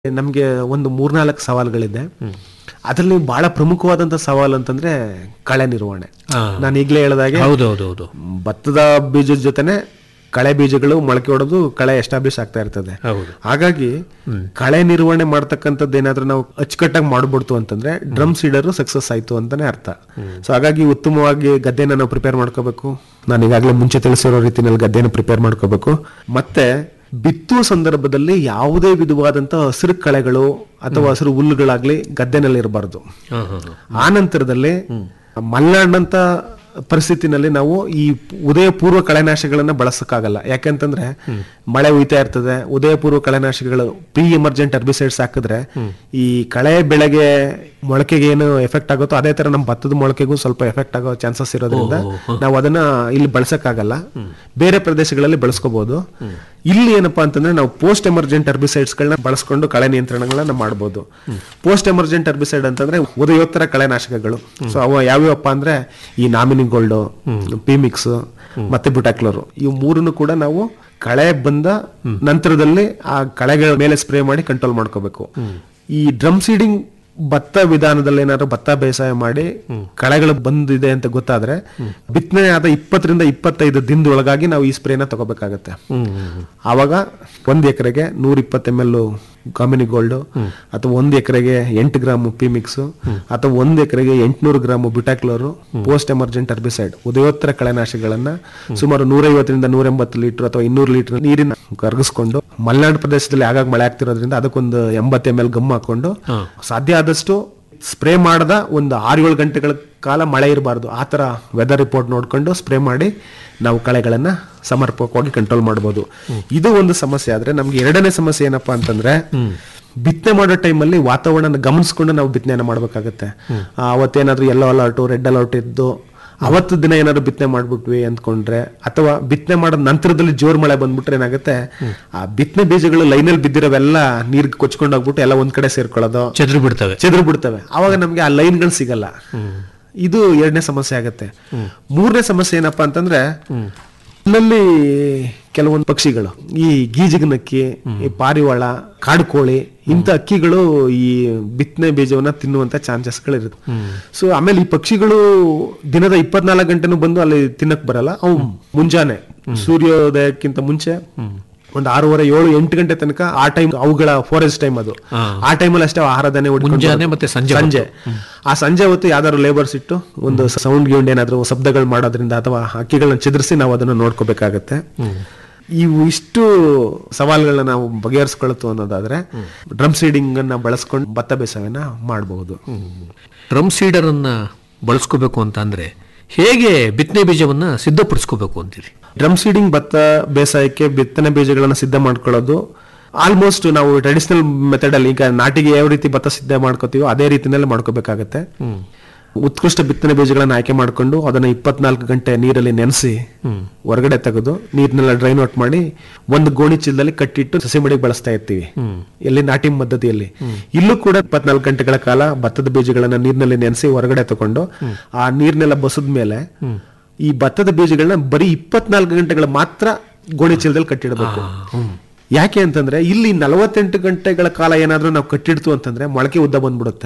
ನಮ್ಗೆ ಒಂದು ಮೂರ್ನಾಲ್ಕು ಸವಾಲುಗಳಿದೆ ಅದರಲ್ಲಿ ಬಹಳ ಪ್ರಮುಖವಾದಂತ ಸವಾಲು ಅಂತಂದ್ರೆ ಕಳೆ ನಿರ್ವಹಣೆ ಹಾ. ನಾನು ಈಗಲೇ ಹೇಳ್ದಾಗೆ ಹೌದೌದೌದು ಭತ್ತದ ಬೀಜದ ಜೊತೆನೆ ಕಳೆ ಬೀಜಗಳು ಮೊಳಕೆ ಹೊಡೆದು ಕಳೆ ಎಸ್ಟಾಬ್ಲಿಷ್ ಆಗ್ತಾ ಇರ್ತದೆ ಹೌದು ಹಾಗಾಗಿ ಕಳೆ ನಿರ್ವಹಣೆ ಮಾಡ್ತಕ್ಕಂಥದ್ದು ಏನಾದ್ರೂ ನಾವು ಅಚ್ಚುಕಟ್ಟಾಗಿ ಮಾಡ್ಬಿಡ್ತು ಅಂತಂದ್ರೆ ಡ್ರಮ್ ಸೀಡರ್ ಸಕ್ಸಸ್ ಆಯ್ತು ಅಂತಾನೆ ಅರ್ಥ ಸೊ ಹಾಗಾಗಿ ಉತ್ತಮವಾಗಿ ಗದ್ದೆನ ನಾವು ಪ್ರಿಪೇರ್ ಮಾಡ್ಕೋಬೇಕು ನಾನು ಈಗಾಗಲೇ ಮುಂಚೆ ತಿಳಿಸಿರೋ ರೀತಿನಲ್ಲಿ ಗದ್ದೆನ ಪ್ರಿಪೇರ್ ಮಾಡ್ಕೋಬೇಕು ಮತ್ತೆ ಬಿತ್ತುವ ಸಂದರ್ಭದಲ್ಲಿ ಯಾವುದೇ ವಿಧವಾದಂತ ಹಸಿರು ಕಳೆಗಳು ಅಥವಾ ಹಸಿರು ಹುಲ್ಲುಗಳಾಗ್ಲಿ ಗದ್ದೆನಲ್ಲಿ ಇರಬಾರ್ದು ಹಾ, ಹಾ, ಹಾ. ಆ ನಂತರದಲ್ಲಿ ಮಲ್ನಾಡಿನಂತ ಪರಿಸ್ಥಿತಿನಲ್ಲಿ ನಾವು ಈ ಉದಯ ಪೂರ್ವ ಕಳೆನಾಶಕಗಳನ್ನ ಬಳಸಕ್ಕಾಗಲ್ಲ ಯಾಕಂತಂದ್ರೆ ಮಳೆ ಹುಯ್ತಾ ಇರ್ತದೆ ಉದಯ ಪೂರ್ವ ಕಳೆನಾಶಕಗಳು ಪ್ರೀ ಎಮರ್ಜೆಂಟ್ ಅರ್ಬಿಸೈಡ್ಸ್ ಹಾಕಿದ್ರೆ ಈ ಕಳೆ ಬೆಳೆಗೆ ಮೊಳಕೆಗೆ ಏನು ಎಫೆಕ್ಟ್ ಆಗುತ್ತೋ ಅದೇ ತರ ನಮ್ಮ ಭತ್ತದ ಮೊಳಕೆಗೂ ಸ್ವಲ್ಪ ಎಫೆಕ್ಟ್ ಆಗೋ ಚಾನ್ಸಸ್ ಇರೋದ್ರಿಂದ ನಾವು ಅದನ್ನ ಇಲ್ಲಿ ಬಳಸಕ್ಕಾಗಲ್ಲ ಬೇರೆ ಪ್ರದೇಶಗಳಲ್ಲಿ ಬಳಸ್ಕೋಬಹುದು ಇಲ್ಲಿ ಏನಪ್ಪಾ ಅಂತಂದ್ರೆ ನಾವು ಪೋಸ್ಟ್ ಎಮರ್ಜೆಂಟ್ ಅರ್ಬಿಸೈಡ್ಸ್ ಗಳನ್ನ ಬಳಸ್ಕೊಂಡು ಕಳೆ ನಿಯಂತ್ರಣಗಳನ್ನ ಮಾಡಬಹುದು ಪೋಸ್ಟ್ ಎಮರ್ಜೆಂಟ್ ಅರ್ಬಿಸೈಡ್ ಅಂತಂದ್ರೆ ಉದಯೋತ್ತರ ಕಳೆನಾಶಕಗಳು ಸೊ ಅವ ಯಾವ್ಯಾವಪ್ಪ ಅಂದ್ರೆ ಈ ನಾಮಿನಿ ಗೋಲ್ಡ್ ಪಿಮಿಕ್ಸ್ ಮತ್ತೆ ಬುಟಾಕ್ಲೋರು ಇವು ಮೂರನ್ನು ಕೂಡ ನಾವು ಕಳೆ ಬಂದ ನಂತರದಲ್ಲಿ ಆ ಕಳೆಗಳ ಮೇಲೆ ಸ್ಪ್ರೇ ಮಾಡಿ ಕಂಟ್ರೋಲ್ ಮಾಡ್ಕೋಬೇಕು ಈ ಡ್ರಮ್ ಸೀಡಿಂಗ್ ಭತ್ತ ವಿಧಾನದಲ್ಲಿ ಏನಾದ್ರು ಭತ್ತ ಬೇಸಾಯ ಮಾಡಿ ಕಳೆಗಳು ಬಂದಿದೆ ಅಂತ ಗೊತ್ತಾದ್ರೆ ಬಿತ್ತನೆ ಆದ ಇಪ್ಪತ್ತರಿಂದ ಇಪ್ಪತ್ತೈದು ದಿನದೊಳಗಾಗಿ ನಾವು ಈ ಸ್ಪ್ರೇನ ತಗೋಬೇಕಾಗತ್ತೆ ಹ್ಮ್, ಹ್ಮ್, ಹ್ಮ್. ಆವಾಗ ಒಂದ್ ಎಕರೆಗೆ ನೂರ ಇಪ್ಪತ್ತು ಎಮ್ ಎಲ್ ಕಾಮಿನಿ ಗೋಲ್ಡ್ ಅಥವಾ ಒಂದ್ ಎಕರೆಗೆ ಎಂಟು ಗ್ರಾಮ್ ಪಿಮಿಕ್ಸ್ ಅಥವಾ ಒಂದ್ ಎಕರೆಗೆ ಎಂಟ್ನೂರು gram butachlor post emergent herbicide ಉದಯೋತ್ತರ ಕಳೆನಾಶಕಗಳನ್ನ ಸುಮಾರು ನೂರೈವತ್ತರಿಂದ ನೂರ ಎಂಬತ್ತು ಲೀಟರ್ ಅಥವಾ ಇನ್ನೂರು ಲೀಟರ್ ನೀರಿನ ಕರಗಿಸ್ಕೊಂಡು ಮಲೆನಾಡು ಪ್ರದೇಶದಲ್ಲಿ ಆಗಾಗ ಮಳೆ ಆಗ್ತಿರೋದ್ರಿಂದ ಅದಕ್ಕೊಂದು ಎಂಬತ್ತು ಎಮ್ ಎಲ್ ಗಮ್ ಹಾಕೊಂಡು ಸಾಧ್ಯ ಆದಷ್ಟು ಸ್ಪ್ರೇ ಮಾಡದ ಒಂದು ಆರು ಏಳು ಗಂಟೆಗಳ ಕಾಲ ಮಳೆ ಇರಬಾರ್ದು ಆ ಥರ ವೆದರ್ ರಿಪೋರ್ಟ್ ನೋಡ್ಕೊಂಡು ಸ್ಪ್ರೇ ಮಾಡಿ ನಾವು ಕಳೆಗಳನ್ನ ಸಮರ್ಪಕವಾಗಿ ಕಂಟ್ರೋಲ್ ಮಾಡ್ಬೋದು ಇದು ಒಂದು ಸಮಸ್ಯೆ ಆದ್ರೆ ನಮ್ಗೆ ಎರಡನೇ ಸಮಸ್ಯೆ ಏನಪ್ಪಾ ಅಂತಂದ್ರೆ ಬಿತ್ತನೆ ಮಾಡೋ ಟೈಮಲ್ಲಿ ವಾತಾವರಣ ಗಮನಿಸ್ಕೊಂಡು ನಾವು ಬಿತ್ತನೆಯನ್ನ ಮಾಡ್ಬೇಕಾಗತ್ತೆ ಆ, ಅವತ್ತೇನಾದ್ರೂ ಯೆಲ್ಲೋ ಅಲರ್ಟು ರೆಡ್ ಅಲರ್ಟ್ ಇದ್ದು ಅವತ್ತು ದಿನ ಏನಾದ್ರು ಬಿತ್ತನೆ ಮಾಡ್ಬಿಟ್ವಿ ಅಂದ್ಕೊಂಡ್ರೆ ಅಥವಾ ಬಿತ್ತನೆ ಮಾಡೋ ನಂತರದಲ್ಲಿ ಜೋರ್ ಮಳೆ ಬಂದ್ಬಿಟ್ರೆ ಏನಾಗುತ್ತೆ ಆ ಬಿತ್ತನೆ ಬೀಜಗಳು ಲೈನಲ್ಲಿ ಬಿದ್ದಿರೋವೆಲ್ಲ ನೀರ್ಗೆ ಕೊಚ್ಕೊಂಡು ಹೋಗ್ಬಿಟ್ಟು ಎಲ್ಲ ಒಂದ್ ಕಡೆ ಸೇರ್ಕೊಳ್ಳೋದು ಚೆದ್ರು ಬಿಡ್ತವೆ ಚೆದ್ರು ಬಿಡ್ತವೆ ಅವಾಗ ನಮ್ಗೆ ಆ ಲೈನ್ಗಳು ಸಿಗಲ್ಲ ಇದು ಎರಡನೇ ಸಮಸ್ಯೆ ಆಗತ್ತೆ ಮೂರನೇ ಸಮಸ್ಯೆ ಏನಪ್ಪಾ ಅಂತಂದ್ರೆ ಅಲ್ಲಲ್ಲಿ ಕೆಲವೊಂದು ಪಕ್ಷಿಗಳು ಈ ಗೀಜಿಗನಕ್ಕಿ ಈ ಪಾರಿವಾಳ ಕಾಡು ಕೋಳಿ ಇಂಥ ಅಕ್ಕಿಗಳು ಈ ಬಿತ್ತನೆ ಬೀಜವನ್ನ ತಿನ್ನುವಂತ ಚಾನ್ಸಸ್ಗಳು ಇರುತ್ತೆ ಸೊ ಆಮೇಲೆ ಈ ಪಕ್ಷಿಗಳು ದಿನದ ಇಪ್ಪತ್ನಾಲ್ಕು ಗಂಟೆನೂ ಬಂದು ಅಲ್ಲಿ ತಿನ್ನಕ್ ಬರಲ್ಲ ಅವು ಮುಂಜಾನೆ ಸೂರ್ಯೋದಯಕ್ಕಿಂತ ಮುಂಚೆ ಒಂದು ಆರೂವರೆ ಏಳು ಎಂಟು ಗಂಟೆ ತನಕ ಆ ಟೈಮ್ ಅವುಗಳ ಫಾರೆಸ್ಟ್ ಟೈಮ್ ಅದು ಆ ಟೈಮಲ್ಲಿ ಅಷ್ಟೇ ಆಹಾರ ಧಾನ್ಯ ಹುಡ್ಕೊಂಡು ಮುಂಜಾನೆ ಬರೋದು. ಮತ್ತೆ ಸಂಜೆ ಸಂಜೆ ಆ ಸಂಜೆ ಹೊತ್ತು ಯಾವ್ದಾದ್ರು ಲೇಬರ್ಸ್ ಇಟ್ಟು ಒಂದು ಸೌಂಡ್ ಗಿೌಂಡ್ ಏನಾದ್ರು ಶಬ್ದಗಳು ಮಾಡೋದ್ರಿಂದ ಅಥವಾ ಹಕ್ಕಿಗಳನ್ನ ಚಿದ್ರಿಸಿ ನಾವು ಅದನ್ನ ನೋಡ್ಕೋಬೇಕಾಗತ್ತೆ ಇವು ಇಷ್ಟು ಸವಾಲುಗಳನ್ನ ನಾವು ಬಗೆಹರಿಸ್ಕೊಳ್ತು ಅನ್ನೋದಾದ್ರೆ ಡ್ರಮ್ ಸೀಡಿಂಗ್ ಅನ್ನ ಬಳಸ್ಕೊಂಡು ಭತ್ತ ಬೇಸಾಯವನ್ನ ಮಾಡಬಹುದು ಡ್ರಮ್ ಸೀಡರ್ ಅನ್ನ ಬಳಸ್ಕೋಬೇಕು ಅಂತ ಅಂದ್ರೆ ಹೇಗೆ ಬಿತ್ತನೆ ಬೀಜವನ್ನ ಸಿದ್ಧಪಡಿಸ್ಕೋಬೇಕು ಅಂತೀರಿ ಡ್ರಮ್ ಸೀಡಿಂಗ್ ಭತ್ತ ಬೇಸಾಯಕ್ಕೆ ಬಿತ್ತನೆ ಬೀಜಗಳನ್ನ ಸಿದ್ಧ ಮಾಡ್ಕೊಳ್ಳೋದು ಆಲ್ಮೋಸ್ಟ್ ನಾವು ಟ್ರೆಡಿಷನಲ್ ಮೆಥಡ್ ಅಲ್ಲಿ ಈಗ ನಾಟಿಗೆ ಯಾವ ರೀತಿ ಭತ್ತ ಸಿದ್ಧ ಮಾಡ್ಕೋತೀವೋ ಅದೇ ರೀತಿನಲ್ಲಿ ಮಾಡ್ಕೋಬೇಕಾಗತ್ತೆ ಉತ್ಕೃಷ್ಟ ಬಿತ್ತನೆ ಬೀಜಗಳನ್ನ ಆಯ್ಕೆ ಮಾಡ್ಕೊಂಡು ಅದನ್ನ ಇಪ್ಪತ್ನಾಲ್ಕು ಗಂಟೆ ನೀರಲ್ಲಿ ನೆನೆಸಿ ಹೊರಗಡೆ ತೆಗೆದು ನೀರ್ನೆಲ್ಲ ಡ್ರೈನ್ ಔಟ್ ಮಾಡಿ ಒಂದು ಗೋಣಿ ಚೀಲದಲ್ಲಿ ಕಟ್ಟಿಟ್ಟು ಸಸಿ ಮಡಿಗೆ ಬಳಸ್ತಾ ಇರ್ತೀವಿ ಎಲ್ಲಿ ನಾಟಿ ಪದ್ಧತಿಯಲ್ಲಿ ಇಲ್ಲೂ ಕೂಡ ಇಪ್ಪತ್ನಾಲ್ಕು ಗಂಟೆಗಳ ಕಾಲ ಭತ್ತದ ಬೀಜಗಳನ್ನ ನೀರಿನಲ್ಲಿ ನೆನೆಸಿ ಹೊರಗಡೆ ತಗೊಂಡು ಆ ನೀರ್ನೆಲ್ಲ ಬಸದ ಮೇಲೆ ಈ ಭತ್ತದ ಬೀಜಗಳನ್ನ ಬರೀ ಇಪ್ಪತ್ನಾಲ್ಕು ಗಂಟೆಗಳ ಮಾತ್ರ ಗೋಣಿ ಚೀಲದಲ್ಲಿ ಕಟ್ಟಿಡಬೇಕು ಯಾಕೆ ಅಂತಂದ್ರೆ ಇಲ್ಲಿ ನಲವತ್ತೆಂಟು ಗಂಟೆಗಳ ಕಾಲ ಏನಾದ್ರೂ ನಾವು ಕಟ್ಟಿಡ್ತು ಅಂತಂದ್ರೆ ಮೊಳಕೆ ಉದ್ದ ಬಂದ್ಬಿಡುತ್ತೆ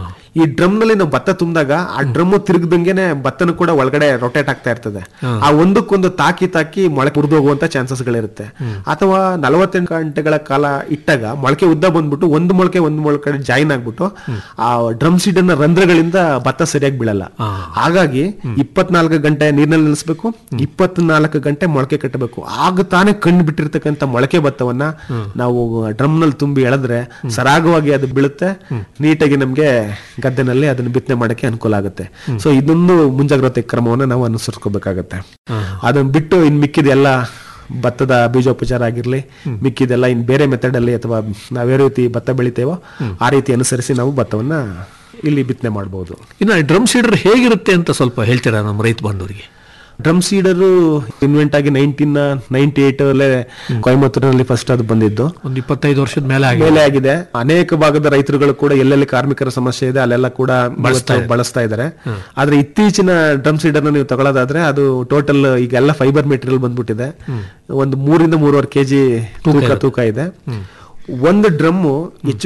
ಈ ಡ್ರಮ್ ನಲ್ಲಿ ನಾವು ಭತ್ತ ತುಂಬಿದಾಗ ಆ ಡ್ರಮ್ ತಿರುಗದಂಗೆನೆ ಭತ್ತನು ಕೂಡ ಒಳಗಡೆ ರೊಟೇಟ್ ಆಗ್ತಾ ಇರ್ತದೆ ಆ ಒಂದಕ್ಕೊಂದು ತಾಕಿ ತಾಕಿ ಮೊಳಕೆ ಮುರಿದು ಹೋಗುವಂತ ಚಾನ್ಸಸ್ ಗಳಿರುತ್ತೆ ಅಥವಾ ನಲವತ್ತೆಂಟು ಗಂಟೆಗಳ ಕಾಲ ಇಟ್ಟಾಗ ಮೊಳಕೆ ಉದ್ದ ಬಂದ್ಬಿಟ್ಟು ಒಂದು ಮೊಳಕೆ ಒಂದು ಮೊಳಕೆ ಜಾಯಿನ್ ಆಗ್ಬಿಟ್ಟು ಆ ಡ್ರಮ್ ಸೀಡ್ ಅನ್ನ ರಂಧ್ರಗಳಿಂದ ಭತ್ತ ಸರಿಯಾಗಿ ಬೀಳಲ್ಲ ಹಾಗಾಗಿ ಇಪ್ಪತ್ನಾಲ್ಕು ಗಂಟೆ ನೀರ್ನಲ್ಲಿ ನಿಲ್ಲಿಸ್ಬೇಕು ಇಪ್ಪತ್ನಾಲ್ಕು ಗಂಟೆ ಮೊಳಕೆ ಕಟ್ಟಬೇಕು ಆಗ ತಾನೇ ಕಂಡು ಬಿಟ್ಟಿರ್ತಕ್ಕಂಥ ಮೊಳಕೆ ಭತ್ತವನ್ನ ನಾವು ಡ್ರಮ್ ನಲ್ಲಿ ತುಂಬಿ ಎಳೆದ್ರೆ ಸರಾಗವಾಗಿ ಅದು ಬೀಳುತ್ತೆ ನೀಟಾಗಿ ನಮ್ಗೆ ಗದ್ದೆನಲ್ಲಿ ಅದನ್ನ ಬಿತ್ತನೆ ಮಾಡಕ್ಕೆ ಅನುಕೂಲ ಆಗುತ್ತೆ ಸೊ ಇದೊಂದು ಮುಂಜಾಗ್ರತೆ ಕ್ರಮವನ್ನ ನಾವು ಅನುಸರಿಸ್ಕೋಬೇಕಾಗತ್ತೆ ಅದನ್ನ ಬಿಟ್ಟು ಇನ್ ಮಿಕ್ಕಿದ ಎಲ್ಲ ಭತ್ತದ ಬೀಜೋಪಚಾರ ಆಗಿರ್ಲಿ ಮಿಕ್ಕಿದೆಲ್ಲ ಇನ್ ಬೇರೆ ಮೆಥಡ್ ಅಲ್ಲಿ ಅಥವಾ ನಾವ್ ಯಾವ ರೀತಿ ಭತ್ತ ಬೆಳಿತೇವೋ ಆ ರೀತಿ ಅನುಸರಿಸಿ ನಾವು ಭತ್ತವನ್ನ ಇಲ್ಲಿ ಬಿತ್ತನೆ ಮಾಡಬಹುದು ಇನ್ನು ಡ್ರಮ್ ಸೀಡರ್ ಹೇಗಿರುತ್ತೆ ಅಂತ ಸ್ವಲ್ಪ ಹೇಳ್ತೀರಾ ನಮ್ಮ ರೈತ ಬಾಂಧವರಿಗೆ ಡ್ರಮ್ ಸೀಡರ್ ಇನ್ವೆಂಟ್ ಆಗಿ ನೈನ್ಟೀನ್ ನೈನ್ಟಿ ಏಟ್ ಅಲ್ಲೇ ಕೊಯಮತ್ತೂರಿನಲ್ಲಿ ಫಸ್ಟ್ ಅದು ಬಂದಿದ್ದು ಒಂದು ಇಪ್ಪತ್ತೈದು ವರ್ಷದ ಮೇಲೆ ಆಗಿದೆ ಮೇಲೆ ಆಗಿದೆ ಅನೇಕ ಭಾಗದ ರೈತರುಗಳು ಕೂಡ ಎಲ್ಲೆಲ್ಲಿ ಕಾರ್ಮಿಕರ ಸಮಸ್ಯೆ ಇದೆ ಅಲ್ಲೆಲ್ಲ ಕೂಡ ಇವತ್ತು ಬಳಸ್ತಾ ಇದ್ದಾರೆ ಆದ್ರೆ ಇತ್ತೀಚಿನ ಡ್ರಮ್ ಸೀಡರ್ ನೀವು ತಗೊಳ್ಳೋದಾದ್ರೆ ಅದು ಟೋಟಲ್ ಈಗ ಎಲ್ಲ ಫೈಬರ್ ಮೆಟೀರಿಯಲ್ ಬಂದ್ಬಿಟ್ಟಿದೆ ಒಂದು ಮೂರಿಂದ ಮೂರುವರೆ ಕೆಜಿ ತೂಕ ತೂಕ ಇದೆ ಒಂದು ಡ್ರಮ್ಮು ಹೆಚ್ಚು